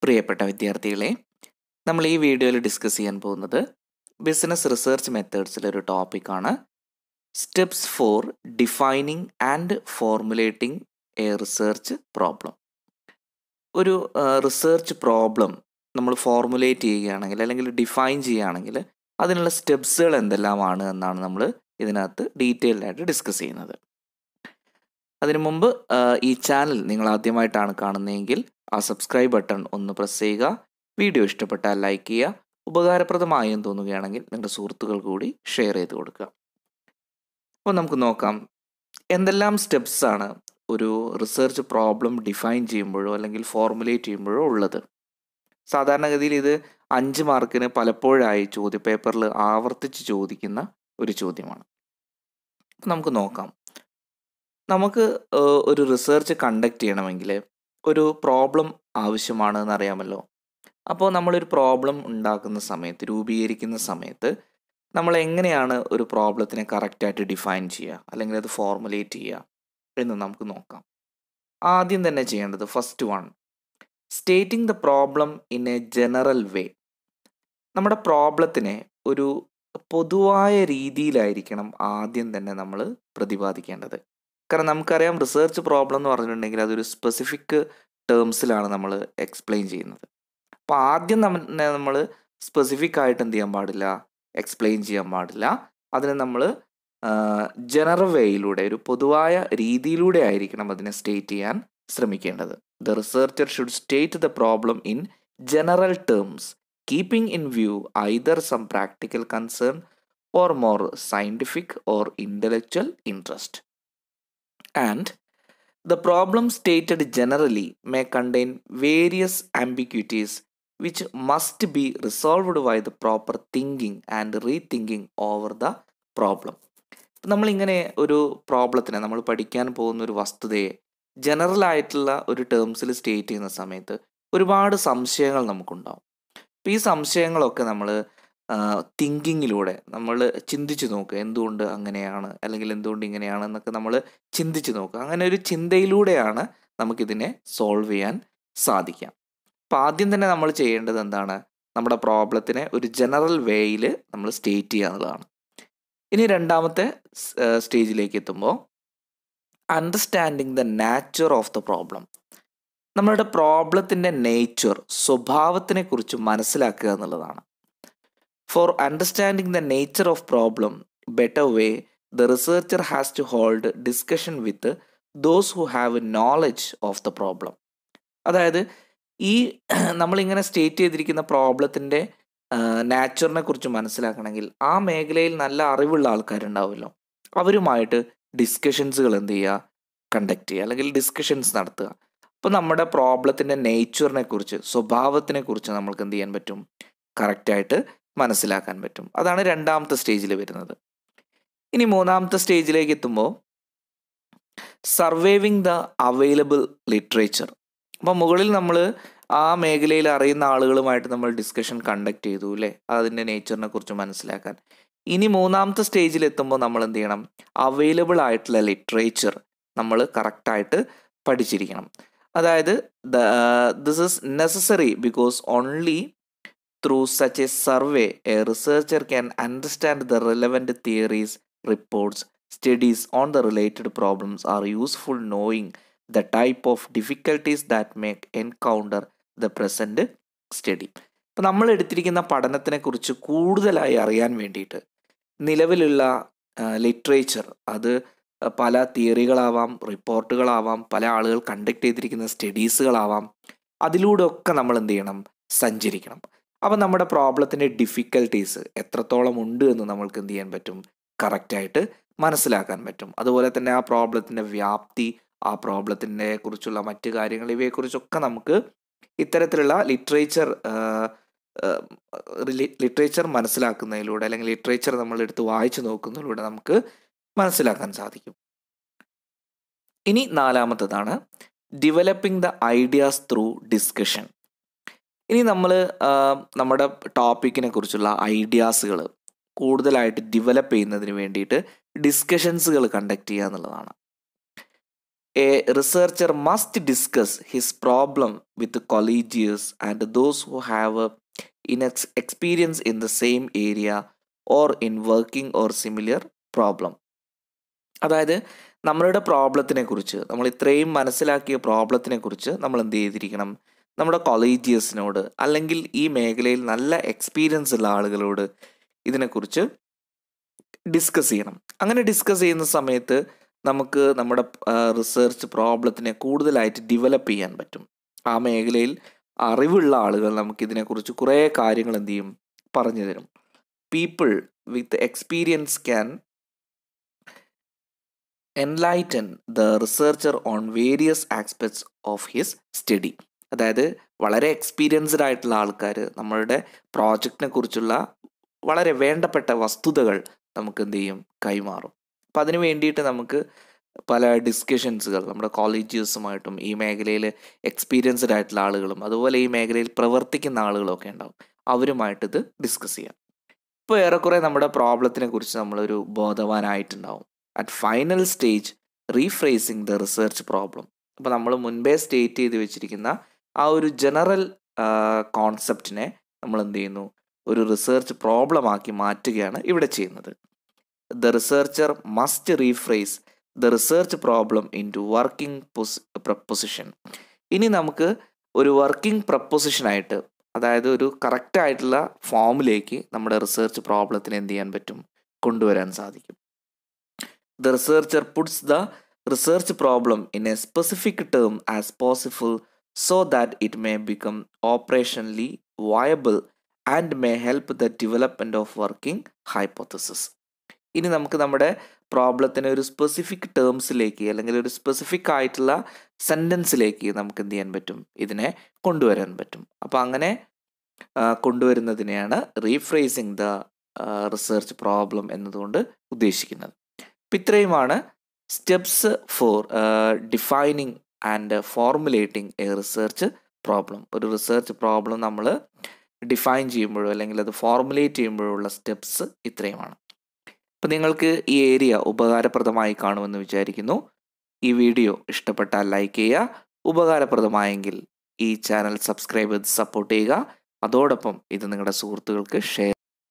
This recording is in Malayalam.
പ്രിയപ്പെട്ട വിദ്യാർത്ഥികളെ നമ്മൾ ഈ വീഡിയോയിൽ ഡിസ്കസ് ചെയ്യാൻ പോകുന്നത് ബിസിനസ് റിസർച്ച് മെത്തേഡ്സിലെ ഒരു ടോപ്പിക്കാണ് steps for defining and formulating a research problem ഒരു റിസർച്ച് പ്രോബ്ലം നമ്മൾ ഫോർമുലേറ്റ് ചെയ്യുകയാണെങ്കിൽ അല്ലെങ്കിൽ ഡിഫൈൻ ചെയ്യുകയാണെങ്കിൽ അതിനുള്ള സ്റ്റെപ്സുകൾ എന്തെല്ലാമാണ് എന്നാണ് നമ്മൾ ഇതിനകത്ത് ഡീറ്റെയിൽഡ് ആയിട്ട് ഡിസ്കസ് ചെയ്യുന്നത് അതിനു മുമ്പ് ആ, ഈ ചാനൽ നിങ്ങൾ ആദ്യമായിട്ടാണ് കാണുന്നതെങ്കിൽ ആ സബ്സ്ക്രൈബ് ബട്ടൺ ഒന്ന് പ്രസ് ചെയ്യുക വീഡിയോ ഇഷ്ടപ്പെട്ടാൽ ലൈക്ക് ചെയ്യുക ഉപകാരപ്രദമായി എന്ന് തോന്നുകയാണെങ്കിൽ നിങ്ങളുടെ സുഹൃത്തുക്കൾ കൂടി ഷെയർ ചെയ്ത് കൊടുക്കുക അപ്പോൾ നമുക്ക് നോക്കാം എന്തെല്ലാം സ്റ്റെപ്സ് ആണ് ഒരു റിസർച്ച് പ്രോബ്ലം ഡിഫൈൻ ചെയ്യുമ്പോഴോ അല്ലെങ്കിൽ ഫോർമുലേറ്റ് ചെയ്യുമ്പോഴോ ഉള്ളത് സാധാരണഗതിയിൽ ഇത് അഞ്ച് മാർക്കിന് പലപ്പോഴായി ചോദ്യപേപ്പറിൽ ആവർത്തിച്ച് ചോദിക്കുന്ന ഒരു ചോദ്യമാണ് അപ്പോൾ നമുക്ക് നോക്കാം നമുക്ക് ഏഹ്, ഒരു റിസർച്ച് കണ്ടക്ട് ചെയ്യണമെങ്കിൽ ഒരു പ്രോബ്ലം ആവശ്യമാണ് എന്നറിയാമല്ലോ അപ്പോൾ നമ്മളൊരു പ്രോബ്ലം ഉണ്ടാക്കുന്ന സമയത്ത് രൂപീകരിക്കുന്ന സമയത്ത് നമ്മൾ എങ്ങനെയാണ് ഒരു പ്രോബ്ലത്തിനെ കറക്റ്റായിട്ട് ഡിഫൈൻ ചെയ്യുക അല്ലെങ്കിൽ അത് ഫോർമുലേറ്റ് ചെയ്യുക എന്ന് നമുക്ക് നോക്കാം ആദ്യം തന്നെ ചെയ്യേണ്ടത് first one stating the problem in a general way നമ്മുടെ പ്രോബ്ലത്തിനെ ഒരു പൊതുവായ രീതിയിലായിരിക്കണം ആദ്യം തന്നെ നമ്മൾ പ്രതിപാദിക്കേണ്ടത് കാരണം നമുക്കറിയാം റിസർച്ച് പ്രോബ്ലം എന്ന് പറഞ്ഞിട്ടുണ്ടെങ്കിൽ അതൊരു സ്പെസിഫിക് ടേംസിലാണ് നമ്മൾ എക്സ്പ്ലെയിൻ ചെയ്യുന്നത് അപ്പോൾ ആദ്യം തന്നെ നമ്മൾ സ്പെസിഫിക് ആയിട്ട് എന്ത് ചെയ്യാൻ പാടില്ല എക്സ്പ്ലെയിൻ ചെയ്യാൻ പാടില്ല അതിന് നമ്മൾ ജനറൽ വേയിലൂടെ ഒരു പൊതുവായ രീതിയിലൂടെ ആയിരിക്കണം അതിനെ സ്റ്റേറ്റ് ചെയ്യാൻ ശ്രമിക്കേണ്ടത് the researcher should state the problem in general terms keeping in view either some practical concern or more scientific or intellectual interest and the problem stated generally may contain various ambiguities which must be resolved by the proper thinking and rethinking over the problem ഇപ്പം നമ്മളിങ്ങനെ ഒരു പ്രോബ്ലത്തിനെ നമ്മൾ പഠിക്കാൻ പോകുന്ന ഒരു വസ്തുതയെ ജനറൽ ആയിട്ടുള്ള ഒരു ടേംസിൽ സ്റ്റേറ്റ് ചെയ്യുന്ന സമയത്ത് ഒരുപാട് സംശയങ്ങൾ നമുക്കുണ്ടാവും അപ്പം ഈ സംശയങ്ങളൊക്കെ നമ്മൾ തിങ്കിങ്ങിലൂടെ നമ്മൾ ചിന്തിച്ചു നോക്കുക എന്തുകൊണ്ട് അങ്ങനെയാണ് അല്ലെങ്കിൽ എന്തുകൊണ്ട് ഇങ്ങനെയാണ് എന്നൊക്കെ നമ്മൾ ചിന്തിച്ചു നോക്കുക അങ്ങനെ ഒരു ചിന്തയിലൂടെയാണ് നമുക്കിതിനെ സോൾവ് ചെയ്യാൻ സാധിക്കാം അപ്പം ആദ്യം തന്നെ നമ്മൾ ചെയ്യേണ്ടത് എന്താണ് നമ്മുടെ പ്രോബ്ലത്തിനെ ഒരു ജനറൽ വേയിൽ നമ്മൾ സ്റ്റേറ്റ് ചെയ്യുക എന്നുള്ളതാണ് ഇനി രണ്ടാമത്തെ സ്റ്റേജിലേക്ക് എത്തുമ്പോൾ understanding the nature of the problem നമ്മളുടെ പ്രോബ്ലത്തിൻ്റെ നേച്ചർ സ്വഭാവത്തിനെ കുറിച്ച് മനസ്സിലാക്കുക എന്നുള്ളതാണ് for understanding the nature of problem better way the researcher has to hold discussion with those who have knowledge of the problem അതായത് ഈ നമ്മളിങ്ങനെ സ്റ്റേറ്റ് ചെയ്തിരിക്കുന്ന പ്രോബ്ലത്തിൻ്റെ നാച്ചുറിനെ കുറിച്ച് മനസ്സിലാക്കണമെങ്കിൽ ആ മേഖലയിൽ നല്ല അറിവുള്ള ആൾക്കാരുണ്ടാവുമല്ലോ അവരുമായിട്ട് ഡിസ്കഷൻസുകൾ എന്ത് ചെയ്യുക കണ്ടക്ട് ചെയ്യുക അല്ലെങ്കിൽ ഡിസ്കഷൻസ് നടത്തുക അപ്പോൾ നമ്മുടെ പ്രോബ്ലത്തിൻ്റെ നേച്ചറിനെ കുറിച്ച് സ്വഭാവത്തിനെ കുറിച്ച് നമ്മൾക്ക് എന്ത് ചെയ്യാൻ പറ്റും കറക്റ്റായിട്ട് മനസ്സിലാക്കാൻ പറ്റും അതാണ് രണ്ടാമത്തെ സ്റ്റേജിൽ വരുന്നത് ഇനി മൂന്നാമത്തെ സ്റ്റേജിലേക്ക് എത്തുമ്പോൾ സർവൈവിങ് ദ അവൈലബിൾ ലിറ്ററേച്ചർ അപ്പോൾ മുകളിൽ നമ്മൾ ആ മേഖലയിൽ അറിയുന്ന ആളുകളുമായിട്ട് നമ്മൾ ഡിസ്കഷൻ കണ്ടക്ട് ചെയ്തു അല്ലേ അതിൻ്റെ നേച്ചറിനെ കുറിച്ച് മനസ്സിലാക്കാൻ ഇനി മൂന്നാമത്തെ സ്റ്റേജിൽ എത്തുമ്പോൾ നമ്മൾ എന്ത് ചെയ്യണം അവൈലബിൾ ആയിട്ടുള്ള ലിറ്ററേച്ചർ നമ്മൾ കറക്റ്റായിട്ട് പഠിച്ചിരിക്കണം അതായത് this is necessary because only through such a survey a researcher can understand the relevant theories reports studies on the related problems are useful knowing the type of difficulties that make encounter the present study ഇപ്പം നമ്മൾ എടുത്തിരിക്കുന്ന പഠനത്തിനെ കുറിച്ച് കൂടുതലായി അറിയാൻ വേണ്ടിയിട്ട് നിലവിലുള്ള ലിറ്ററേച്ചർ അത് പല തിയറികളാവാം റിപ്പോർട്ടുകളാവാം പല ആളുകൾ കണ്ടക്ട് ചെയ്തിരിക്കുന്ന സ്റ്റഡീസുകളാവാം അതിലൂടെ ഒക്കെ നമ്മൾ എന്ത് ചെയ്യണം സഞ്ചരിക്കണം അപ്പം നമ്മുടെ പ്രോബ്ലത്തിൻ്റെ ഡിഫിക്കൽട്ടീസ് എത്രത്തോളം ഉണ്ട് എന്ന് നമ്മൾക്ക് എന്ത് ചെയ്യാൻ പറ്റും കറക്റ്റായിട്ട് മനസ്സിലാക്കാൻ പറ്റും അതുപോലെ തന്നെ ആ പ്രോബ്ലത്തിൻ്റെ വ്യാപ്തി ആ പ്രോബ്ലത്തിനെ കുറിച്ചുള്ള മറ്റു കാര്യങ്ങൾ ഇവയെക്കുറിച്ചൊക്കെ നമുക്ക് ഇത്തരത്തിലുള്ള ലിറ്ററേച്ചർ ലിറ്ററേച്ചർ മനസ്സിലാക്കുന്നതിലൂടെ അല്ലെങ്കിൽ ലിറ്ററേച്ചർ നമ്മൾ എടുത്ത് വായിച്ചു നോക്കുന്നതിലൂടെ നമുക്ക് മനസ്സിലാക്കാൻ സാധിക്കും ഇനി നാലാമത്തതാണ് developing the ideas through discussion ഇനി നമ്മൾ നമ്മുടെ ടോപ്പിക്കിനെ കുറിച്ചുള്ള ഐഡിയാസുകൾ കൂടുതലായിട്ട് ഡെവലപ്പ് ചെയ്യുന്നതിന് വേണ്ടിയിട്ട് ഡിസ്കഷൻസുകൾ കണ്ടക്ട് ചെയ്യുക എന്നുള്ളതാണ് a researcher must discuss his problem with colleagues and those who have in ex experience in the same area or in working or similar problem അതായത് നമ്മളുടെ പ്രോബ്ലത്തിനെ കുറിച്ച് നമ്മൾ ഇത്രയും മനസ്സിലാക്കിയ പ്രോബ്ലത്തിനെ കുറിച്ച് നമ്മൾ എന്ത് ചെയ്തിരിക്കണം നമ്മുടെ കൊളീജിയസിനോട് അല്ലെങ്കിൽ ഈ മേഖലയിൽ നല്ല എക്സ്പീരിയൻസ് ഉള്ള ആളുകളോട് ഇതിനെക്കുറിച്ച് ഡിസ്കസ് ചെയ്യണം അങ്ങനെ ഡിസ്കസ് ചെയ്യുന്ന സമയത്ത് നമുക്ക് നമ്മുടെ റിസർച്ച് പ്രോബ്ലത്തിനെ കൂടുതലായിട്ട് ഡെവലപ്പ് ചെയ്യാൻ പറ്റും ആ മേഖലയിൽ അറിവുള്ള ആളുകൾ നമുക്ക് ഇതിനെക്കുറിച്ച് കുറേ കാര്യങ്ങൾ എന്ത് ചെയ്യും പറഞ്ഞു തരും people with experience can enlighten the researcher on various aspects of his study അതായത് വളരെ എക്സ്പീരിയൻസ്ഡ് ആയിട്ടുള്ള ആൾക്കാർ നമ്മളുടെ പ്രോജക്റ്റിനെ കുറിച്ചുള്ള വളരെ വേണ്ടപ്പെട്ട വസ്തുതകൾ നമുക്ക് എന്ത് ചെയ്യും കൈമാറും അപ്പം അതിന് വേണ്ടിയിട്ട് നമുക്ക് പല ഡിസ്കഷൻസുകൾ നമ്മുടെ കോളേജസുമായിട്ടും ഈ മേഖലയിൽ എക്സ്പീരിയൻസ്ഡ് ആയിട്ടുള്ള ആളുകളും അതുപോലെ ഈ മേഖലയിൽ പ്രവർത്തിക്കുന്ന ആളുകളും ഒക്കെ ഉണ്ടാവും അവരുമായിട്ട് ഇത് ഡിസ്കസ് ചെയ്യാം ഇപ്പോൾ ഏറെക്കുറെ നമ്മുടെ പ്രോബ്ലത്തിനെ കുറിച്ച് നമ്മളൊരു ബോധവാനായിട്ടുണ്ടാവും at final stage rephrasing the research problem അപ്പോൾ നമ്മൾ മുൻപേ സ്റ്റേറ്റ് ചെയ്ത് വെച്ചിരിക്കുന്ന ആ ഒരു ജനറൽ കോൺസെപ്റ്റിനെ നമ്മൾ എന്ത് ചെയ്യുന്നു ഒരു റിസർച്ച് പ്രോബ്ലം ആക്കി മാറ്റുകയാണ് ഇവിടെ ചെയ്യുന്നത് the researcher must rephrase the research problem into working proposition ഇനി നമുക്ക് ഒരു വർക്കിംഗ് പ്രപ്പൊസിഷനായിട്ട് അതായത് ഒരു കറക്റ്റ് ആയിട്ടുള്ള ഫോമിലേക്ക് നമ്മുടെ റിസർച്ച് പ്രോബ്ലത്തിന് എന്ത് ചെയ്യാൻ പറ്റും കൊണ്ടുവരാൻ സാധിക്കും the researcher puts the research problem in a specific term as possible so that it may become operationally viable and may help the development of working hypothesis ഇനി നമുക്ക് നമ്മുടെ പ്രോബ്ലത്തിനെ ഒരു സ്പെസിഫിക് ടേംസിലേക്ക് അല്ലെങ്കിൽ ഒരു സ്പെസിഫിക് ആയിട്ടുള്ള സെൻറ്റൻസിലേക്ക് നമുക്ക് എന്ത് ചെയ്യാൻ പറ്റും ഇതിനെ കൊണ്ടുവരാൻ പറ്റും അപ്പോൾ അങ്ങനെ കൊണ്ടുവരുന്നതിനെയാണ് റീഫ്രേസിങ് ദ റിസർച്ച് പ്രോബ്ലം എന്നതുകൊണ്ട് ഉദ്ദേശിക്കുന്നത് അപ്പം ഇത്രയുമാണ് steps for defining and formulating a research problem ഒരു റിസർച്ച് പ്രോബ്ലം നമ്മൾ ഡിഫൈൻ ചെയ്യുമ്പോഴോ അല്ലെങ്കിൽ അത് ഫോർമുലേറ്റ് ചെയ്യുമ്പോഴുള്ള സ്റ്റെപ്സ് ഇത്രയുമാണ് അപ്പം നിങ്ങൾക്ക് ഈ ഏരിയ ഉപകാരപ്രദമായി കാണുമെന്ന് വിചാരിക്കുന്നു ഈ വീഡിയോ ഇഷ്ടപ്പെട്ടാൽ ലൈക്ക് ചെയ്യുക ഉപകാരപ്രദമായെങ്കിൽ ഈ ചാനൽ സബ്സ്ക്രൈബ് ചെയ്ത് സപ്പോർട്ട് ചെയ്യുക അതോടൊപ്പം ഇത് നിങ്ങളുടെ സുഹൃത്തുക്കൾക്ക് ഷെയർ